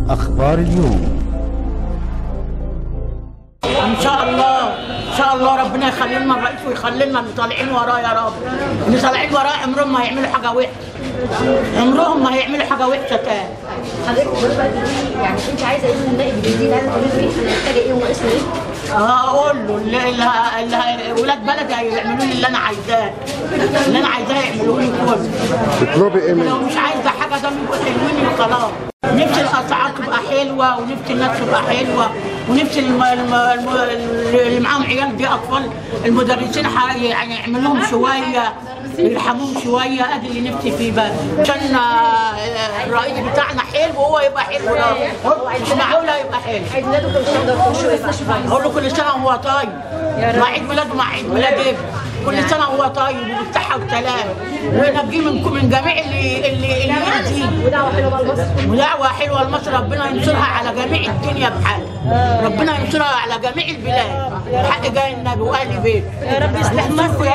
أخبار اليوم ان شاء الله ان شاء الله ربنا يخلي لنا الرئيس ويخلي لنا اللي طالعين وراه يا رب اللي طالعين وراه عمرهم ما هيعملوا حاجه وحشه عمرهم ما هيعملوا حاجه وحشه تاني حضرتك دلوقتي يعني انت عايزه ايه من النائب الجديد عايزه تقولي له ايه انا محتاجه ايه وناقصني ايه هقول له اللي, اللي, اللي ولاد بلدي هيعملوا لي اللي انا عايزاه اللي انا عايزاه يعملوا لي كله تطلبي ايه لو منه؟ مش عايزه حاجه ده يبقوا حلوين وخلاص نفسي الاسعار تبقى حلوه ونفسي الناس تبقى حلوه ونفسي الم... الم... الم... اللي معاهم عيال دي اطفال المدرسين ح- يعني يعمل لهم شويه يرحموهم شويه ادي اللي نفسي فيه بقى عشان آه، الرئيس بتاعنا حلو وهو يبقى حلو ده مش معقول هيبقى حلو عيد ميلاده كل سنه وانت طيب بقى اقول له كل سنه وهو طيب مع عيد ميلاده مع عيد ميلاد ابني كل سنه وهو طيب وبالصحه والسلام وينجيه من من جميع اللي اللي اللي يأذيه ودعوه حلوه بقى لمصر ودعوة حلوة لمصر ربنا ينصرها على جميع الدنيا بحالها ربنا ينصرها على جميع البلاد حق جاي النبي وأهل بيت يا رب يصلح مصر